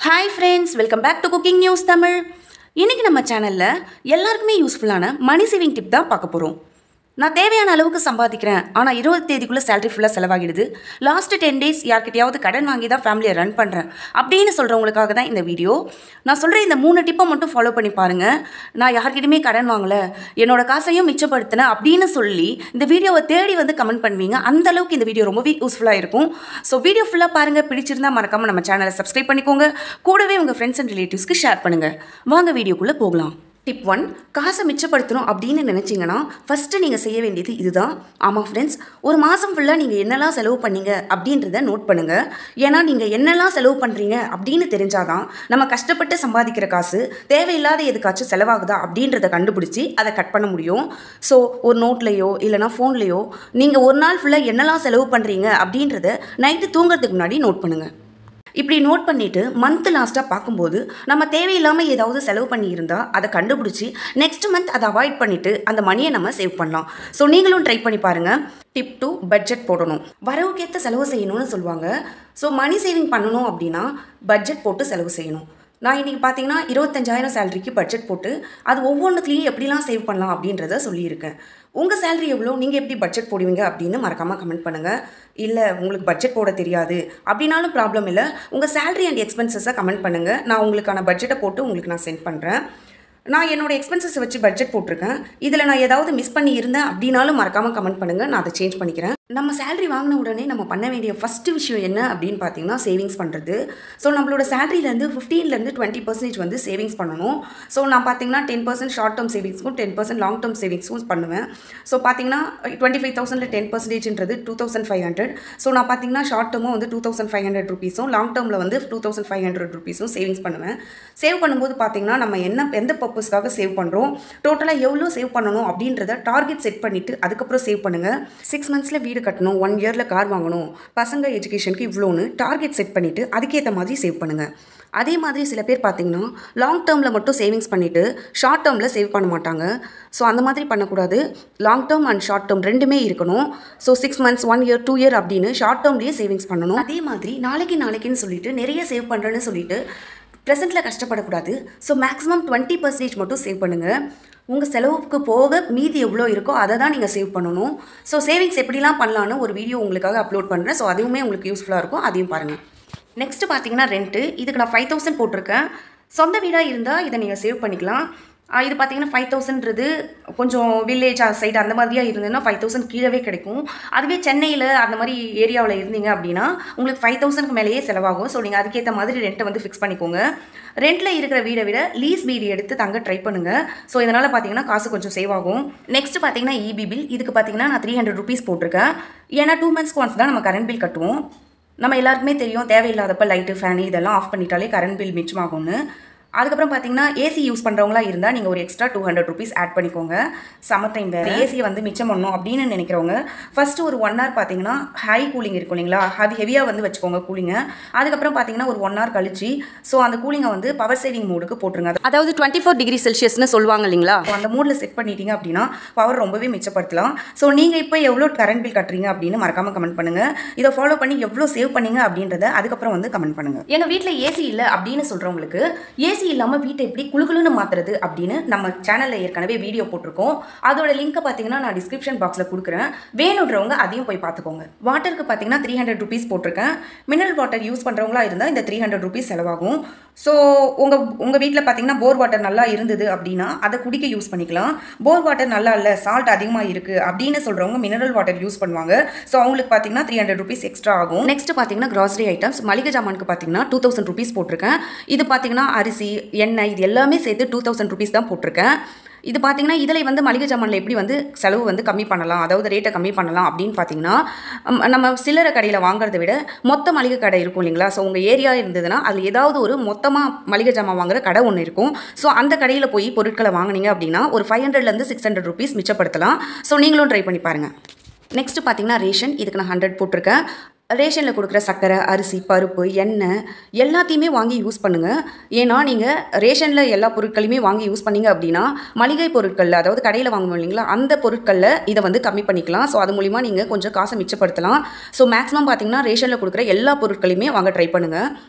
hi friends welcome back to cooking news Tamil இன்றைக்கி நம்ம சேனலில் எல்லாருக்குமே யூஸ்ஃபுல்லான மணி சேவிங் டிப் தான் பார்க்க போகிறோம் நான் தேவையான அளவுக்கு சம்பாதிக்கிறேன் ஆனால் இருபது தேதிக்குள்ளே சேலரி ஃபுல்லாக செலவாகிடுது லாஸ்ட்டு டென் டேஸ் யார்கிட்டயாவது கடன் வாங்கி தான் ஃபேமிலியை ரன் பண்ணுறேன் அப்படின்னு சொல்கிறவங்களுக்காக தான் இந்த வீடியோ நான் சொல்கிற இந்த மூணு டிப்பை மட்டும் ஃபாலோ பண்ணி பாருங்கள் நான் யார்கிட்டயுமே கடன் வாங்கலை என்னோட காசையும் மிச்சப்படுத்தினேன் அப்படின்னு சொல்லி இந்த வீடியோவை தேடி வந்து கமெண்ட் பண்ணுவீங்க அந்த அளவுக்கு இந்த வீடியோ ரொம்பவே யூஸ்ஃபுல்லாக இருக்கும் ஸோ வீடியோ ஃபுல்லாக பாருங்கள் பிடிச்சிருந்தா மறக்காமல் நம்ம சேனலை சப்ஸ்கிரைப் பண்ணிக்கோங்க கூடவே உங்கள் ஃப்ரெண்ட்ஸ் அண்ட் ரிலேட்டிவ்ஸ்க்கு ஷேர் பண்ணுங்கள் வாங்க வீடியோக்குள்ளே போகலாம் டிப் ஒன் காசை மிச்சப்படுத்தணும் அப்படின்னு நினச்சிங்கன்னா ஃபஸ்ட்டு நீங்கள் செய்ய வேண்டியது இதுதான் ஆமாம் ஃப்ரெண்ட்ஸ் ஒரு மாதம் ஃபுல்லாக நீங்கள் என்னெல்லாம் செலவு பண்ணீங்க அப்படின்றத நோட் பண்ணுங்கள் ஏன்னா நீங்கள் என்னெல்லாம் செலவு பண்ணுறீங்க அப்படின்னு தெரிஞ்சாதான் நம்ம கஷ்டப்பட்டு சம்பாதிக்கிற காசு தேவையில்லாத எதுக்காச்சும் செலவாகுதா அப்படின்றத கண்டுபிடிச்சி அதை கட் பண்ண முடியும் ஸோ ஒரு நோட்லேயோ இல்லைனா ஃபோன்லேயோ நீங்கள் ஒரு நாள் ஃபுல்லாக என்னெல்லாம் செலவு பண்ணுறீங்க அப்படின்றத நைட்டு தூங்குறதுக்கு முன்னாடி நோட் பண்ணுங்கள் இப்படி நோட் பண்ணிவிட்டு மந்த் லாஸ்ட்டாக பார்க்கும்போது நம்ம தேவையில்லாமல் ஏதாவது செலவு பண்ணியிருந்தா அதை கண்டுபிடிச்சி நெக்ஸ்ட் மந்த் அதை அவாய்ட் பண்ணிவிட்டு அந்த மணியை நம்ம சேவ் பண்ணலாம் ஸோ நீங்களும் ட்ரை பண்ணி பாருங்கள் டிப் டூ பட்ஜெட் போடணும் வரவுக்கேற்ற செலவு செய்யணும்னு சொல்லுவாங்க ஸோ மணி சேவிங் பண்ணணும் அப்படின்னா பட்ஜெட் போட்டு செலவு செய்யணும் நான் இன்றைக்கி பார்த்தீங்கன்னா இருபத்தஞ்சாயிரம் சேலரிக்கு பட்ஜெட் போட்டு அது ஒவ்வொன்றுத்துலேயும் எப்படிலாம் சேவ் பண்ணலாம் அப்படின்றத சொல்லியிருக்கேன் உங்கள் சேலரி எவ்வளோ நீங்கள் எப்படி பட்ஜெட் போடுவீங்க அப்படின்னு மறக்காமல் கமெண்ட் பண்ணுங்கள் இல்லை உங்களுக்கு பட்ஜெட் போட தெரியாது அப்படின்னாலும் ப்ராப்ளம் இல்லை உங்கள் சேலரி அண்ட் எக்ஸ்பென்சஸை கமெண்ட் பண்ணுங்கள் நான் உங்களுக்கான பட்ஜெட்டை போட்டு உங்களுக்கு நான் சென்ட் பண்ணுறேன் நான் என்னோட எக்ஸ்பென்சஸ் வச்சு பட்ஜெட் போட்டிருக்கேன் இதில் நான் ஏதாவது மிஸ் பண்ணி இருந்தேன் அப்படின்னாலும் மறக்காமல் கமெண்ட் பண்ணுங்கள் நான் அதை சேஞ்ச் பண்ணிக்கிறேன் நம்ம சேலரி வாங்கின உடனே நம்ம பண்ண வேண்டிய ஃபஸ்ட்டு விஷயம் என்ன அப்படின்னு பார்த்தீங்கன்னா சேவிங்ஸ் பண்ணுறது ஸோ நம்மளோட சேலரியிலேருந்து ஃபிஃப்டீன்லேருந்து டுவெண்ட்டி பர்சன்டேஜ் வந்து சேவிங்ஸ் பண்ணணும் ஸோ நான் பார்த்தீங்கன்னா டென் பர்சன்ட் ஷார்ட் டேர்ம் சேவிங்ஸ்க்கும் டென் பர்சன்ட் லாங் டேர்ம் சேவிங்ஸும் பண்ணுவேன் ஸோ பார்த்தீங்கன்னா டுவெண்ட்டி ஃபைவ் தௌசண்டில் டென் பர்சன்டேஜ்ன்றது two thousand five hundred so நான் பார்த்தீங்கன்னா ஷார்ட் டேர்மும் வந்து டூ தௌசண்ட் ஃபைவ் ஹண்ட்ரட் ருபீஸும் லாங் டேர்மில் வந்து டூ தௌசண்ட் ஃபைவ் ஹண்ட்ரட் ருபீஸும் சேவிங்ஸ் பண்ணுவேன் சேவ் பண்ணும்போது பார்த்தீங்கன்னா நம்ம என்ன எந்த பர்பஸ்க்காக சேவ் பண்ணுறோம் டோட்டலாக எவ்வளோ சேவ் பண்ணணும் அப்படின்றத டார்கெட் செட் பண்ணிவிட்டு அதுக்கப்புறம் சேவ் பண்ணுங்கள் சிக்ஸ் மந்த்ஸில் வீடு கட்டணும் ஒன் இயரில் கார் வாங்கணும் பசங்க எஜுகேஷனுக்கு இவ்வளோன்னு டார்கெட் செட் பண்ணிவிட்டு அதுக்கேற்ற மாதிரி சேவ் பண்ணுங்கள் அதே மாதிரி சில பேர் பார்த்தீங்கன்னா லாங் டேர்மில் மட்டும் சேவிங்ஸ் பண்ணிவிட்டு ஷார்ட் டேர்மில் சேவ் பண்ண மாட்டாங்க ஸோ அந்த மாதிரி பண்ணக்கூடாது long term and short term ரெண்டுமே இருக்கணும் so six months one year two year அப்படின்னு ஷார்ட் டேர்ம்லேயே சேவிங்ஸ் பண்ணணும் அதே மாதிரி நாளைக்கு நாளைக்குன்னு சொல்லிட்டு நிறைய சேவ் பண்ணுறேன்னு சொல்லிட்டு ப்ரெசென்ட்டில் கஷ்டப்படக்கூடாது ஸோ மேக்ஸிமம் டுவெண்ட்டி பர்சன்டேஜ் மட்டும் சேவ் பண்ணுங்கள் உங்கள் செலவுக்கு போக மீதி எவ்வளோ இருக்கோ அதை தான் நீங்கள் சேவ் பண்ணணும் ஸோ சேவிங்ஸ் எப்படிலாம் பண்ணலான்னு ஒரு வீடியோ உங்களுக்காக அப்லோட் பண்ணுறேன் ஸோ அதுவுமே உங்களுக்கு யூஸ்ஃபுல்லாக இருக்கும் அதையும் பாருங்கள் நெக்ஸ்ட்டு பார்த்தீங்கன்னா ரெண்ட்டு இதுக்கு நான் ஃபைவ் தௌசண்ட் போட்டிருக்கேன் சொந்த வீடாக இருந்தால் இதை நீங்கள் சேவ் பண்ணிக்கலாம் இது பார்த்தீங்கன்னா ஃபைவ் தௌசண்ட்றது கொஞ்சம் வில்லேஜ் சைடு அந்த மாதிரியாக இருந்ததுன்னா ஃபைவ் தௌசண்ட் கீழவே கிடைக்கும் அதுவே சென்னையில் அந்த மாதிரி ஏரியாவில் இருந்தீங்க அப்படின்னா உங்களுக்கு ஃபைவ் தௌசண்ட்க்கு மேலேயே செலவாகும் ஸோ நீங்கள் அதுக்கேற்ற மாதிரி ரெண்ட்டை வந்து ஃபிக்ஸ் பண்ணிக்கோங்க ரெண்டில் இருக்கிற வீடை விட லீஸ் வீடு எடுத்து தங்க ட்ரை பண்ணுங்கள் ஸோ இதனால் பார்த்தீங்கன்னா காசு கொஞ்சம் சேவ் ஆகும் நெக்ஸ்ட் பார்த்தீங்கன்னா இபி பில் இதுக்கு பார்த்தீங்கன்னா நான் த்ரீ ஹண்ட்ரட் ருபீஸ் போட்டிருக்கேன் ஏன்னா டூ மந்த்ஸ்க்கு ஒன்ஸ் தான் நம்ம கரண்ட் பில் கட்டுவோம் நம்ம எல்லாருக்குமே தெரியும் தேவையில்லாதப்ப லைட்டு ஃபேனு இதெல்லாம் ஆஃப் பண்ணிட்டாலே கரண்ட் பில் மிச்சமாகும்னு அதுக்கப்புறம் பார்த்தீங்கன்னா ஏசி யூஸ் பண்ணுறவங்களா இருந்தால் நீங்கள் ஒரு extra two hundred rupees add பண்ணிக்கோங்க சம்மர் டைம் வேறு ஏசியை வந்து மிச்சம் பண்ணணும் அப்படின்னு நினைக்கிறவங்க ஃபஸ்ட்டு ஒரு ஒன் ஹவர் பார்த்தீங்கன்னா ஹை கூலிங் இருக்கும் இல்லைங்களா ஹெவி ஹெவியாக வந்து வச்சுக்கோங்க கூலிங்கை அதுக்கப்புறம் பார்த்தீங்கன்னா ஒரு ஒன் ஹவர் கழிச்சு ஸோ அந்த கூலிங்கை வந்து பவர் சேவிங் மோடுக்கு போட்டுருங்க அதாவது டுவெண்ட்டி ஃபோர் டிகிரி செல்சியஸ்னு சொல்லுவாங்க இல்லைங்களா அந்த மோடில் செட் பண்ணிட்டீங்க அப்படின்னா பவர் ரொம்பவே மிச்சப்படுத்தலாம் ஸோ நீங்கள் இப்போ எவ்வளோ கரண்ட் பில் கட்டுறீங்க அப்படின்னு மறக்காமல் கமெண்ட் பண்ணுங்கள் இதை ஃபாலோ பண்ணி எவ்வளோ சேவ் பண்ணீங்க அப்படின்றத அதுக்கப்புறம் வந்து கமெண்ட் பண்ணுங்கள் எங்கள் வீட்டில் ஏசி இல்லை அப்படின்னு சொல்கிறவங்களுக்கு ஏசி ஏசி இல்லாமல் வீட்டை எப்படி குழுகுலுன்னு மாற்றுறது அப்படின்னு நம்ம சேனலில் ஏற்கனவே வீடியோ போட்டிருக்கோம் அதோட லிங்க்கை பார்த்தீங்கன்னா நான் டிஸ்கிரிப்ஷன் பாக்ஸில் கொடுக்குறேன் வேணுன்றவங்க அதையும் போய் பார்த்துக்கோங்க வாட்டருக்கு பார்த்தீங்கன்னா த்ரீ ஹண்ட்ரட் ருபீஸ் போட்டிருக்கேன் மினரல் வாட்டர் யூஸ் பண்ணுறவங்களா இருந்தால் இந்த த்ரீ ஹண்ட்ரட் ருபீஸ் செலவாகும் ஸோ உங்கள் உங்கள் வீட்டில் பார்த்தீங்கன்னா போர் வாட்டர் நல்லா இருந்தது அப்படின்னா அதை குடிக்க யூஸ் பண்ணிக்கலாம் போர் வாட்டர் நல்லா இல்லை சால்ட் அதிகமாக இருக்குது அப்படின்னு சொல்கிறவங்க மினரல் வாட்டர் யூஸ் பண்ணுவாங்க ஸோ அவங்களுக்கு பார்த்தீங்கன்னா த்ரீ ஹண்ட்ரட் ருபீஸ் எக்ஸ்ட்ரா ஆகும் நெக்ஸ்ட் பார்த்தீங்கன்னா கிராசரி ஐட்டம்ஸ் மளிகை ஜாமானுக்கு பார்த்தீங்கன்னா டூ தௌசண்ட் ருபீஸ் போட்டிருக்கேன் இது பார்த்தீங்கன்னா அரிசி எண்ணெய் இது எல்லாமே சேர்த்து டூ தௌசண்ட் ருபீஸ் தான் போட்டிருக்கேன் இது பார்த்தீங்கன்னா இதில் வந்து மளிகை ஜாமானில் எப்படி வந்து செலவு வந்து கம்மி பண்ணலாம் அதாவது ரேட்டை கம்மி பண்ணலாம் அப்படின்னு பார்த்தீங்கன்னா நம்ம சில்லறை கடையில் வாங்குறத விட மொத்த மளிகை கடை இருக்கும் இல்லைங்களா ஸோ உங்கள் ஏரியா இருந்ததுன்னா அதில் ஏதாவது ஒரு மொத்தமாக மளிகை ஜாமான் வாங்குற கடை ஒன்று இருக்கும் ஸோ அந்த கடையில் போய் பொருட்களை வாங்கினீங்க அப்படின்னா ஒரு ஃபைவ் ஹண்ட்ரட்லேருந்து சிக்ஸ் ஹண்ட்ரட் ருபீஸ் மிச்சப்படுத்தலாம் ஸோ நீங்களும் ட்ரை பண்ணி பாருங்கள் நெக்ஸ்ட் பார்த்தீங்கன்னா ரேஷன் இதுக்கு நான் ஹண்ட்ரட் போட்டிருக்கேன் ரேஷனில் கொடுக்குற சர்க்கரை அரிசி பருப்பு எண்ணெய் எல்லாத்தையுமே வாங்கி யூஸ் பண்ணுங்கள் ஏன்னா நீங்கள் ரேஷனில் எல்லா பொருட்களையுமே வாங்கி யூஸ் பண்ணீங்க அப்படின்னா மளிகை பொருட்களில் அதாவது கடையில் வாங்குவோம் இல்லைங்களா அந்த பொருட்களில் இதை வந்து கம்மி பண்ணிக்கலாம் ஸோ அது மூலிமா நீங்கள் கொஞ்சம் காசை மிச்சப்படுத்தலாம் ஸோ மேக்ஸிமம் பார்த்தீங்கன்னா ரேஷனில் கொடுக்குற எல்லா பொருட்களையுமே வாங்க ட்ரை பண்ணுங்கள்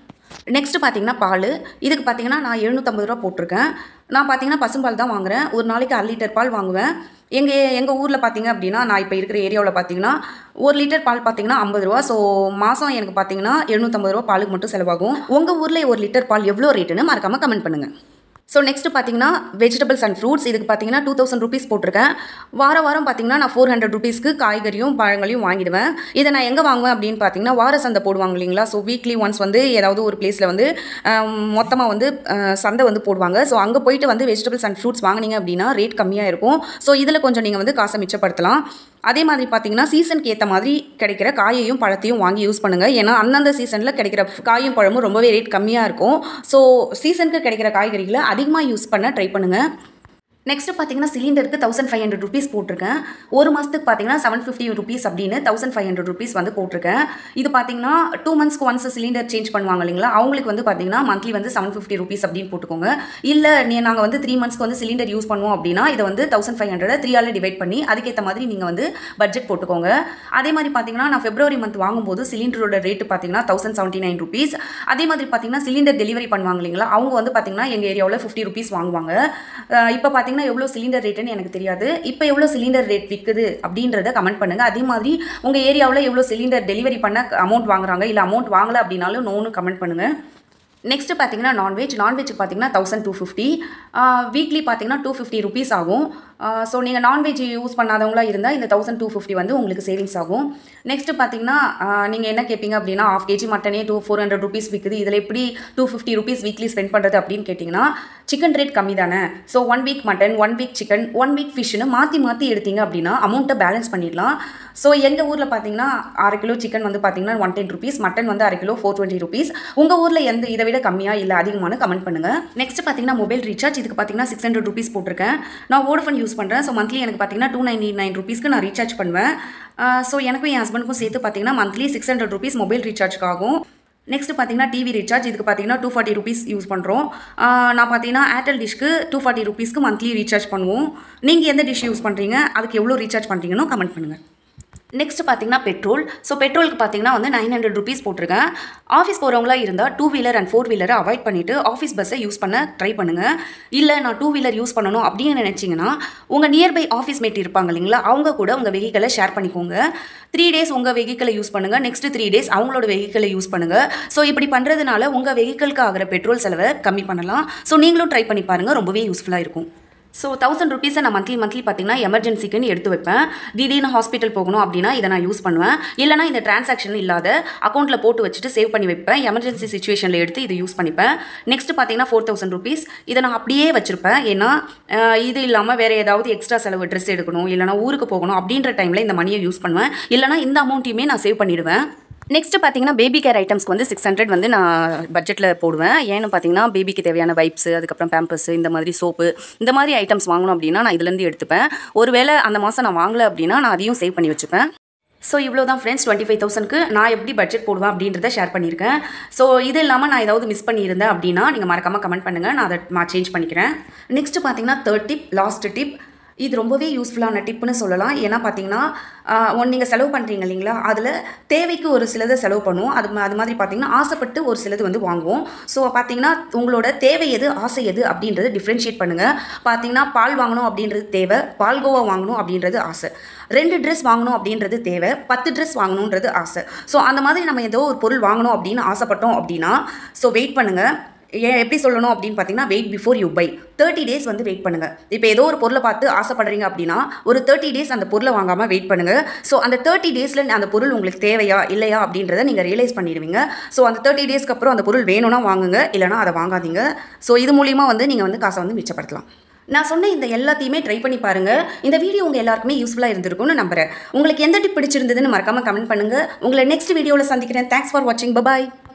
நெக்ஸ்ட் பார்த்தீங்கன்னா பால் இதுக்கு பார்த்தீங்கன்னா நான் எழுநூற்றம்பது ரூபா போட்டிருக்கேன் நான் பார்த்தீங்கன்னா பசும்பால் தான் வாங்குறேன் ஒரு நாளைக்கு அரை லிட்டர் பால் வாங்குவேன் எங்கள் எங்கள் ஊரில் பார்த்தீங்க அப்படின்னா நான் இப்போ இருக்கிற ஏரியாவில் பார்த்தீங்கன்னா ஒரு லிட்டர் பால் பார்த்தீங்கன்னா ஐம்பது ரூபா ஸோ மாதம் எனக்கு பார்த்தீங்கன்னா எழுநூற்றம்பது ரூபா பாலுக்கு மட்டும் செலவாகும் உங்கள் ஊரில் ஒரு லிட்டர் பால் எவ்வளோ ரேட்டுன்னு மறக்காமல் கமெண்ட் பண்ணுங்கள் ஸோ நெக்ஸ்ட் பார்த்தீங்கன்னா வெஜிடபிள்ஸ் அண்ட் ஃப்ரூட்ஸ் இதுக்கு பார்த்தீங்கன்னா டூ தௌசண்ட் ருபீஸ் போட்டிருக்கேன் வார வாரம் பார்த்தீங்கன்னா நான் ஃபோர் ஹண்ட்ரட் ருபீஸ்க்கு காய்கறியும் பழங்களையும் வாங்கிடுவேன் இதை நான் எங்கே வாங்குவேன் அப்படின்னு பார்த்தீங்கன்னா வார சந்தை போடுவாங்க இல்லைங்களா ஸோ வீக்லி ஒன்ஸ் வந்து ஏதாவது ஒரு பிளேஸில் வந்து மொத்தமாக வந்து அஹ், சந்தை வந்து போடுவாங்க ஸோ அங்கே போயிட்டு வந்து வெஜிடபிள்ஸ் அண்ட் ஃப்ரூட்ஸ் வாங்குனீங்க அப்படின்னா ரேட் கம்மியாக இருக்கும் ஸோ இதில் கொஞ்சம் நீங்கள் வந்து காசை மிச்சப்படுத்தலாம் அதே மாதிரி பார்த்தீங்கன்னா சீசனுக்கு ஏற்ற மாதிரி கிடைக்கிற காயையும் பழத்தையும் வாங்கி யூஸ் பண்ணுங்கள் ஏன்னா அந்தந்த சீசனில் கிடைக்கிற காயும் பழமும் ரொம்பவே ரேட் கம்மியாக இருக்கும் ஸோ சீசனுக்கு கிடைக்கிற காய்கறிகளை அதிகமாக யூஸ் பண்ண ட்ரை பண்ணுங்கள் நெக்ஸ்ட் பார்த்தீங்கன்னா சிலிண்டருக்கு தௌசண்ட் ஃபைவ் ஹண்ட்ரட் ருபீஸ் போட்டிருக்கேன் ஒரு மாதத்துக்கு பார்த்தீங்கன்னா செவன் ஃபிஃப்டி ருபீஸ் அப்படின்னு தௌசண்ட் ஃபைவ் ஹண்ட்ரட் ருபீஸ் வந்து போட்டிருக்கேன் இது பார்த்தீங்கன்னா டூ மந்த்ஸ்க்கு ஒன்ஸ் சிலிண்டர் சேஞ்ச் பண்ணுவாங்க இல்லைங்களா அவங்களுக்கு வந்து பார்த்தீங்கன்னா மந்த்லி வந்து செவன் ஃபிஃப்டி ருபீஸ் அப்படின்னு போட்டுக்கோங்க இல்லை நீ நாங்கள் வந்து த்ரீ மந்த்ஸ்க்கு வந்து சிலிண்டர் யூஸ் பண்ணுவோம் அப்படின்னா இதை வந்து thousand five hundred three divide பண்ணி அதுக்கேற்ற மாதிரி நீங்கள் வந்து பட்ஜெட் போட்டுக்கோங்க அதே மாதிரி பார்த்தீங்கன்னா நான் ஃபெப்ரவரி மந்த் வாங்கும்போது சிலிண்டரோட ரேட்டு பார்த்தீங்கன்னா தௌசண்ட் செவன்ட்டி நைன் ருபீஸ் அதே மாதிரி பார்த்தீங்கன்னா சிலிண்டர் டெலிவரி பண்ணுவாங்க இல்லைங்களா அவங்க வந்து பார்த்தீங்கன்னா எங்கள் ஏரியாவில் ஃபிஃப்டி ருபீஸ் வாங்குவாங்க அஹ் இப்போ பார்த்தீங்கன்னா எவ்வளோ சிலிண்டர் ரேட்டுன்னு எனக்கு தெரியாது இப்போ எவ்வளோ சிலிண்டர் ரேட் விற்குது அப்படின்றத கமெண்ட் பண்ணுங்கள் அதே மாதிரி உங்கள் ஏரியாவில் எவ்வளோ சிலிண்டர் டெலிவரி பண்ண அமௌண்ட் வாங்குறாங்க இல்லை அமௌண்ட் வாங்கலை அப்படின்னாலும் நோன்னு கமெண்ட் பண்ணுங்கள் நெக்ஸ்ட் பார்த்தீங்கன்னா நான்வெஜ் நான்வெஜ் பார்த்தீங்கன்னா தௌசண்ட் டூ ஃபிஃப்டி வீக்லி பார்த்தீங்கன்னா டூ ஃபிஃப்டி ருபீஸ் ஆகும் ஸோ நீங்கள் நான்வெஜ் யூஸ் பண்ணாதவங்களா இருந்தால் இந்த தௌசண்ட் டூ ஃபிஃப்டி வந்து உங்களுக்கு சேவிங்ஸ் ஆகும் நெக்ஸ்ட் பார்த்தீங்கன்னா நீங்கள் என்ன கேட்பீங்க அப்படின்னா ஆஃப் கேஜி மட்டனே டூ ஃபோர் ஹண்ட்ரட் ருபீஸ் விற்குது இதில் எப்படி two fifty rupees weekly spend பண்ணுறது அப்படின்னு கேட்டிங்கன்னா சிக்கன் ரேட் கம்மி தானே so one week mutton one week chicken one week ஃபிஷ்னு மாற்றி மாற்றி எடுத்தீங்க அப்படின்னா அமௌண்ட்டை பேலன்ஸ் பண்ணிடலாம் ஸோ எங்கள் ஊரில் பார்த்தீங்கன்னா அரை கிலோ சிக்கன் வந்து பார்த்தீங்கன்னா ஒன் டென் ருபீஸ் மட்டன் வந்து அரை கிலோ ஃபோர் டுவெண்ட்டி ருபீஸ் உங்கள் ஊரில் எந்த இதை விட கம்மியாக இல்லை அதிகமான கமெண்ட் பண்ணுங்கள் நெக்ஸ்ட் பார்த்தீங்கன்னா மொபைல் ரீசார்ஜ் இதுக்கு பார்த்தீங்கன்னா சிக்ஸ் ஹண்ட்ரட் ருபீஸ் போட்டிருக்கேன் நான் வோடஃபோன் யூஸ் பண்ணுறேன் ஸோ மந்த்லி எனக்கு பார்த்தீங்கன்னா டூ நைன்டி நைன் ருபீஸ்க்கு நான் ரீசார்ஜ் பண்ணுவேன் ஸோ எனக்கும் என் ஹஸ்பண்டுக்கும் சேர்த்து பார்த்தீங்கன்னா monthly six hundred rupees mobile ரீசார்ஜ்க்கு ஆகும் நெக்ஸ்ட் பார்த்தீங்கன்னா டிவி ரீசார்ஜ் இதுக்கு பார்த்தீங்கன்னா டூ ஃபார்ட்டி ருபீஸ் யூஸ் பண்ணுறோம் நான் பார்த்தீங்கன்னா ஏர்டெல் டிஷ்க்கு டூ ஃபார்ட்டி ருபீஸ்க்கு மந்த்லி ரீசார்ஜ் பண்ணுவோம் நீங்கள் எந்த டிஷ் யூஸ் பண்ணுறீங்க அதுக்கு எவ்வளோ ரீசார்ஜ் பண்ணுறீங்கன்னு கமெண்ட் பண்ணுங்கள் நெக்ஸ்ட் பார்த்தீங்கன்னா பெட்ரோல் ஸோ பெட்ரோலுக்கு பார்த்தீங்கன்னா வந்து நைன் ஹண்ட்ரட் ருபீஸ் போட்டிருக்கேன் ஆஃபீஸ் போகிறவங்களா இருந்தால் டூ வீலர் அண்ட் ஃபோர் வீலரை அவாய்ட் பண்ணிவிட்டு ஆஃபீஸ் பஸ்ஸை யூஸ் பண்ண ட்ரை பண்ணுங்கள் இல்லை நான் டூ வீலர் யூஸ் பண்ணணும் அப்படின்னு நினச்சிங்கன்னா உங்கள் நியர்பை ஆஃபீஸ் மேட் இருப்பாங்க இல்லைங்களா அவங்க கூட உங்கள் வெஹிக்கலை ஷேர் பண்ணிக்கோங்க த்ரீ டேஸ் உங்கள் வெஹிக்கலை யூஸ் பண்ணுங்கள் நெக்ஸ்ட் த்ரீ டேஸ் அவங்களோட வெஹிக்கலை யூஸ் பண்ணுங்கள் ஸோ இப்படி பண்ணுறதுனால உங்கள் வெஹிக்கலுக்கு ஆகிற பெட்ரோல் செலவை கம்மி பண்ணலாம் ஸோ நீங்களும் ட்ரை பண்ணி பாருங்கள் ரொம்பவே யூஸ்ஃபுல்லாக இருக்கும் ஸோ தௌசண்ட் ருபீஸை நான் மந்த்லி மந்த்லி பார்த்தீங்கன்னா எமர்ஜென்சிக்குன்னு எடுத்து வைப்பேன் திடீர்னு ஹாஸ்பிட்டல் போகணும் அப்படின்னா இதை நான் யூஸ் பண்ணுவேன் இல்லைனா இந்த டிரான்சாக்ஷன் இல்லாத அக்கௌண்ட்டில் போட்டு வச்சுட்டு சேவ் பண்ணி வைப்பேன் எமர்ஜென்சி சுச்சுவேஷனில் எடுத்து இதை யூஸ் பண்ணிப்பேன் நெக்ஸ்ட் பார்த்தீங்கன்னா ஃபோர் தௌசண்ட் ருபீஸ் இதை நான் அப்படியே வச்சுருப்பேன் ஏன்னா அஹ், இது இல்லாமல் வேறு ஏதாவது எக்ஸ்ட்ரா செலவு ட்ரெஸ் எடுக்கணும் இல்லைனா ஊருக்கு போகணும் அப்படின்ற டைமில் இந்த மணியை யூஸ் பண்ணுவேன் இல்லைனா இந்த அமௌண்ட்டையுமே நான் சேவ் பண்ணிடுவேன் நெக்ஸ்ட் பார்த்தீங்கன்னா பேபி கேர் ஐட்டம்ஸ்க்கு வந்து சிக்ஸ் ஹண்ட்ரட் வந்து நான் பட்ஜெட்டில் போடுவேன் ஏன்னு பார்த்தீங்கன்னா பேபிக்கு தேவையான வைப்ஸ் அதுக்கப்புறம் பேம்பர்ஸ் இந்த மாதிரி சோப்பு இந்த மாதிரி ஐட்டம்ஸ் வாங்கணும் அப்படின்னா நான் இதுலேருந்து எடுத்துப்பேன் ஒருவேளை அந்த மாதம் நான் வாங்கலை அப்படின்னா நான் அதையும் சேவ் பண்ணி வச்சுப்பேன் ஸோ இவ்வளோ தான் ஃப்ரெண்ட்ஸ் டுவெண்ட்டி ஃபைவ் தௌசண்ட்க்கு நான் எப்படி பட்ஜெட் போடுவேன் அப்படின்றத ஷேர் பண்ணியிருக்கேன் ஸோ இது இல்லாமல் நான் ஏதாவது மிஸ் பண்ணியிருந்தேன் அப்படின்னா நீங்கள் மறக்காமல் கமெண்ட் பண்ணுங்கள் நான் அதை நான் சேஞ்ச் பண்ணிக்கிறேன் நெக்ஸ்ட் பார்த்தீங்கன்னா தேர்ட் டிப் லாஸ்ட் டிப் இது ரொம்பவே யூஸ்ஃபுல்லான டிப்னு சொல்லலாம் ஏன்னா பார்த்தீங்கன்னா ஒன்று நீங்கள் செலவு பண்ணுறீங்க இல்லைங்களா அதில் தேவைக்கு ஒரு சிலதை செலவு பண்ணுவோம் அது மா- அது மாதிரி பார்த்தீங்கன்னா ஆசைப்பட்டு ஒரு சிலது வந்து வாங்குவோம் ஸோ பார்த்தீங்கன்னா உங்களோட தேவை எது ஆசை எது அப்படின்றது டிஃப்ரென்ஷியேட் பண்ணுங்கள் பார்த்தீங்கன்னா பால் வாங்கணும் அப்படின்றது தேவை பால்கோவா வாங்கணும் அப்படின்றது ஆசை ரெண்டு ட்ரெஸ் வாங்கணும் அப்படின்றது தேவை பத்து ட்ரெஸ் வாங்கணுன்றது ஆசை ஸோ அந்த மாதிரி நம்ம ஏதோ ஒரு பொருள் வாங்கணும் அப்படின்னு ஆசைப்பட்டோம் அப்படின்னா ஸோ வெயிட் பண்ணுங்கள் ஏன் எப்படி சொல்லணும் அப்படின்னு பார்த்தீங்கன்னா wait before you buy thirty days வந்து வெயிட் பண்ணுங்கள் இப்போ ஏதோ ஒரு பொருளை பார்த்து ஆசைப்படுறீங்க அப்படின்னா ஒரு தேர்ட்டி டேஸ் அந்த பொருளை வாங்காமல் வெயிட் பண்ணுங்கள் ஸோ அந்த தேர்ட்டி டேஸில் அந்த பொருள் உங்களுக்கு தேவையா இல்லையா அப்படின்றத நீங்கள் ரியலைஸ் பண்ணிடுவீங்க ஸோ அந்த தேர்ட்டி டேஸ்க்கு அப்புறம் அந்த பொருள் வேணும்னா வாங்குங்க இல்லைனா அதை வாங்காதீங்க ஸோ இது மூலியமாக வந்து நீங்கள் வந்து காசை வந்து மிச்சப்படுத்தலாம் நான் சொன்ன இந்த எல்லாத்தையுமே ட்ரை பண்ணி பாருங்கள் இந்த வீடியோ உங்கள் எல்லாருக்குமே யூஸ்ஃபுல்லாக இருந்திருக்கும்னு நம்புறேன் உங்களுக்கு எந்த டிப் பிடிச்சிருந்ததுன்னு மறக்காமல் கமெண்ட் பண்ணுங்கள் உங்களை நெக்ஸ்ட் வீடியோவில் சந்திக்கிறேன் தேங்க்ஸ் ஃபார் வாட்சிங் பபாய்